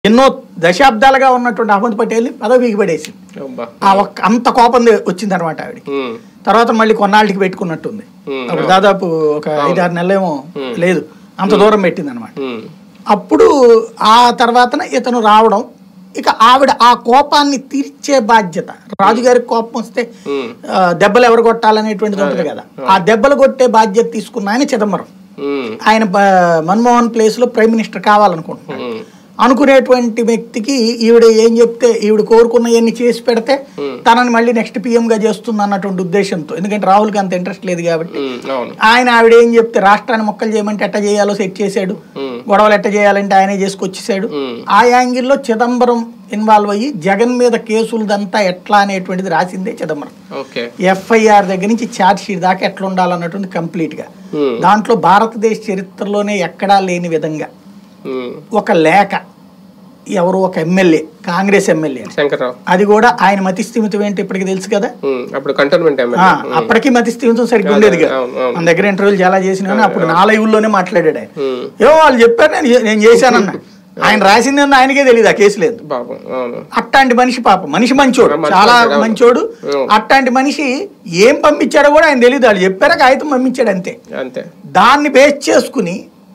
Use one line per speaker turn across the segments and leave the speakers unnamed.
ఎన్నో దశాబ్దాలుగా ఉన్నటువంటి అహ్మద్ పటేల్ని పదవికి పడేసి
అబ్బా
ఆ ఒక్క అంత కోపం వచ్చింది అనమాట ఆవిడకి
ఉమ్,
తర్వాత మళ్ళీ కొన్నాళ్ళకి పెట్టుకున్నట్టుంది
ఉమ్,
అప్పుడు దాదాపు ఒక ఐదారు నెలలేమో లేదు అంత దూరం పెట్టింది అనమాట
ఉమ్,
అప్పుడు ఆ తర్వాతన ఇతను రావడం ఇక ఆవిడ ఆ కోపాన్ని తీర్చే బాధ్యత రాజుగారికి కోపం వస్తే
ఉమ్,
ఆ, దెబ్బలు ఎవరు కొట్టాలనేటువంటిది ఉంటుంది కదా ఆ దెబ్బలు కొట్టే బాధ్యత తీసుకున్న ఆయన చిదంబరం
ఉమ్,
ఆయన బ- మన్మోహన్ ప్లేస్ లో ప్రైమ్ మినిస్టర్ కావాలనుకుంటున్నాడు
ఉమ్,
అనుకునేటువంటి వ్యక్తికి ఈవిడ ఏం చెప్తే ఈవిడ కోరుకున్నవన్నీ చేసి పెడితే
Hmm.
తనని మళ్ళీ నెక్స్ట్ పిఎం గా చేస్తుంది అన్నటువంటి ఉద్దేశంతో ఎందుకంటే రాహుల్కి అంత ఇంట్రెస్ట్ లేదు కాబట్టి
ఉమ్, అవును
ఆయన ఆవిడ ఏం చెప్తే రాష్ట్రాన్ని మొక్కలు చేయమంటే ఎట్ట చేయాలో సెట్ చేశాడు
ఉమ్,
గొడవలు ఎట్ట చేయాలంటే ఆయనే చేసుకొచ్చేసాడు
ఉమ్,
ఆ యాంగిల్లో చిదంబరం ఇన్వాల్వ్ అయ్యి జగన్ మీద కేసులదంతా ఎట్లా అనేటువంటిది రాసిందే చిదంబరం
ఓకే
ఎఫ్ఐఆర్ దగ్గర నుంచి ఛార్జ్ షీట్ దాకా ఎట్లా ఉండాలన్నటువంటి కంప్లీట్ గా
ఉమ్,
దాంట్లో భారతదేశ చరిత్రలోనే ఎక్కడా లేని విధంగా
ఉమ్,
ఒక లేఖ ఎవరు ఒక ఎమ్మెల్యే కాంగ్రెస్ ఎమ్మెల్యే
శంకర్రావు
అది కూడా ఆయన మతి స్థిమితం ఏంటి ఇప్పటికి తెలుసు కదా
ఉమ్, అప్పుడు కంటోన్మెంట్
ఆ,
ఎమ్మెల్యే
అప్పటికి మతి స్థిమితం సరిగ్గా ఉండేది కదా
అవును, అవును.
మన దగ్గర ఇంటర్వ్యూలు చాలా చేసినా అప్పుడు నా లైవ్లోనే మాట్లాడాడు ఆయన
ఉమ్,
ఏమో వాళ్ళు చెప్పారు నేను చే- నేను చేశానన్న ఆయన రాసింది ఏందో ఆయనకే తెలియదు ఆ కేసు లేదు
పాపం అవును
అట్లాంటి మనిషి పాపం మనిషి మంచోడు
మంచి
చాలా
మంచోడు, అవును.
మంచోడు
అవును.
అట్లాంటి మనిషి ఏం పంపించాడో కూడా ఆయన తెలియదు వాళ్ళు చెప్పారా కాగితం పంపించాడు అంతే
అంతే
దాన్ని బేస్ చేసుకుని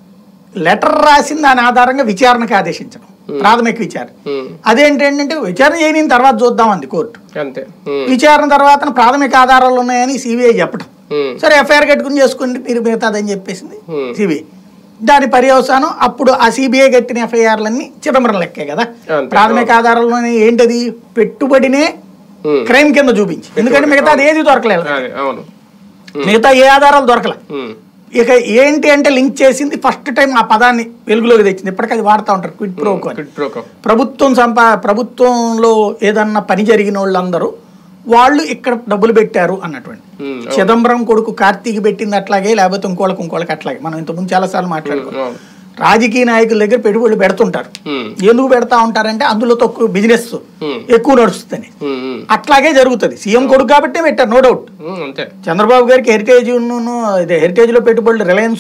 లెటర్ రాసిన దాని ఆధారంగా విచారణకు ఆదేశించడం ప్రాథమిక విచారణ
ఉమ్,
అదేంటంటే విచారణ చేయని తర్వాత చూద్దాం అంది కోర్టు
అంతే ఉమ్,
విచారణ తర్వాత ప్రాథమిక ఆధారాలు ఉన్నాయని సిబిఐ చెప్పడం
ఉమ్,
సరే ఎఫ్ఐఆర్ కట్టుకుని చేసుకుని మీరు మిగతాదని చెప్పేసింది
Hmm.
సిబిఐ దాని పర్యవసానం అప్పుడు ఆ సిబిఐ కట్టిన ఎఫ్ఐఆర్లన్నీ చిదంబరం లెక్కే కదా
అంతే.
ప్రాథమిక ఆధారాల్లోనే ఏంటది పెట్టుబడినే
ఉమ్,
క్రైమ్ కింద చూపించి ఎందుకంటే మిగతా అది ఏది దొరకలేదు
అదే అవును
మిగతా ఏ ఆధారాలు దొరకలే
ఉమ్,
ఇక ఏంటి అంటే లింక్ చేసింది ఫస్ట్ టైం ఆ పదాన్ని వెలుగులోకి తెచ్చింది ఇప్పటికీ అది వాడుతూ ఉంటారు క్విడ్ ప్రోకో అని
క్విడ్ ప్రోకో
ప్రభుత్వం సంపా ప్రభుత్వంలో ఏదన్నా పని జరిగిన వాళ్ళందరూ వాళ్ళు ఇక్కడ డబ్బులు పెట్టారు అన్నటువంటి
ఉమ్,
చిదంబరం కొడుకు కార్తీక్ పెట్టింది అట్లాగే లేకపోతే ఇంకోళ్ళకి ఇంకోళ్ళకి అట్లాగే మనం ఇంతకుముందు చాలాసార్లు మాట్లాడుకున్నాం
అవును
రాజకీయ నాయకుల దగ్గర పెట్టుబడులు పెడుతుంటారు
ఉమ్,
ఎందుకు పెడతా ఉంటారంటే అందులో తక్కువ బిజినెస్
ఉమ్,
ఎక్కువ నడుస్తుంది
ఉమ్, ఉమ్,
అట్లాగే జరుగుతుంది సీఎం కొడుకు కాబట్టే పెట్టారు నో డౌట్
ఉమ్, అంతే
చంద్రబాబు గారికి హెరిటేజ్ ఇదే హెరిటేజ్లో పెట్టుబడులు రిలయన్స్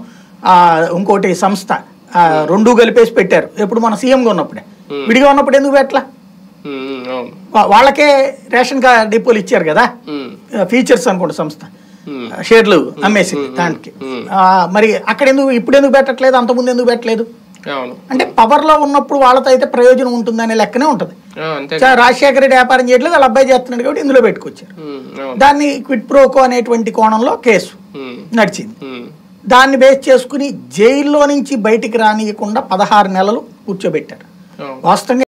ఇంకోటి సంస్థ ఆ, రెండు కలిపేసి పెట్టారు ఎప్పుడు మన సీఎంగా ఉన్నప్పుడే విడిగా ఉన్నప్పుడు ఎందుకు పెట్టలా
ఉమ్, ఉమ్, అవును
వా- వాళ్ళకే రేషన్ కార్డ్ డిపోలు ఇచ్చారు కదా
ఉమ్,
ఫీచర్స్ అనుకుంటా సంస్థ
ఉమ్,
షేర్లు అమ్మేసింది దానికి
ఉమ్.
ఆ, మరి అక్కడ ఎందుకు ఇప్పుడు ఎందుకు పెట్టట్లేదు అంతకుముందు ఎందుకు పెట్టలేదు
అవును
అంటే పవర్లో ఉన్నప్పుడు వాళ్ళతో అయితే ప్రయోజనం ఉంటుందనే లెక్కనే ఉంటుంది
ఆ, అంతే
చా- రాజశేఖర రెడ్డి వ్యాపారం చేయట్లేదు వాళ్ళ అబ్బాయి చేస్తున్నాడు కాబట్టి ఇందులో పెట్టుకొచ్చారు
ఉమ్, అవును
దాన్ని క్విట్ ప్రోకో అనేటువంటి కోణంలో కేసు
ఉమ్,
నడిచింది
ఉమ్,
దాన్ని బేస్ చేసుకుని జైల్లో నుంచి బయటికి రానియకుండా పదహారు నెలలు కూర్చోబెట్టారు
అవును
వాస్తవంగా